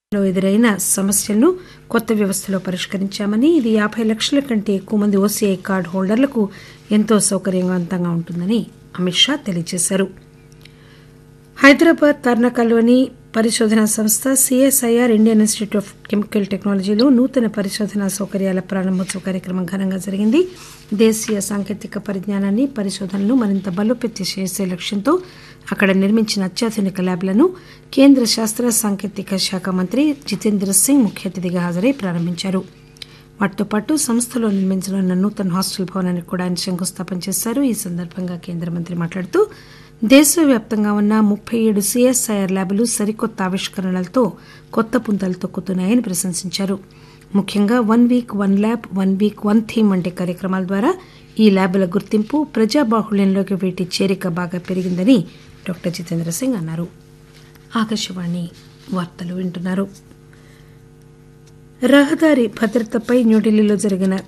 లో ఎదురైన సమస్యలను కొత్త వ్యవస్థలో పరిష్కరించామని ఇది యాబై లక్షల కంటే ఎక్కువ మంది ఓసీఐ కార్డు హోల్డర్లకు ఎంతో సౌకర్యవంతంగా ఉంటుందని అమిత్ షా తెలియజేశారు హైదరాబాద్ తార్నాకలోని పరిశోధనా సంస్థ CSIR Indian institute of chemical టెక్నాలజీలో నూతన పరిశోధనా సౌకర్యాల ప్రారంభోత్సవ కార్యక్రమం ఘనంగా జరిగింది దేశీయ సాంకేతిక పరిజ్ఞానాన్ని పరిశోధనలు మరింత బలోపేతం చేసే లక్ష్యంతో అక్కడ నిర్మించిన అత్యాధునిక ల్యాబ్లను కేంద్ర శాస్త్ర సాంకేతిక శాఖ మంత్రి జితేంద్ర సింగ్ ముఖ్య అతిథిగా హాజరై ప్రారంభించారు వాటితో పాటు సంస్థలో నిర్మించనున్న నూతన హాస్టల్ భవనానికి కూడా ఆయన శంకుస్థాపన చేశారు ఈ సందర్భంగా కేంద్ర మంత్రి మాట్లాడుతూ దేశవ్యాప్తంగా ఉన్న ముప్పై ఏడు సిఎస్ఐఆర్ ల్యాబ్లు సరికొత్త ఆవిష్కరణలతో కొత్త పుంతలు తొక్కుతున్నాయని ప్రశంసించారు ముఖ్యంగా one week one lab one week one theme వంటి కార్యక్రమాల ద్వారా ఈ ల్యాబ్ల గుర్తింపు ప్రజాబాహుళ్యంలోకి వీటి చేరిక బాగా పెరిగిందని డాక్టర్ జితేంద్ర సింగ్ అన్నారు ఆకాశవాణి వార్తలు వింటున్నారు రహదారి భద్రతపై న్యూఢిల్లీలో జరిగిన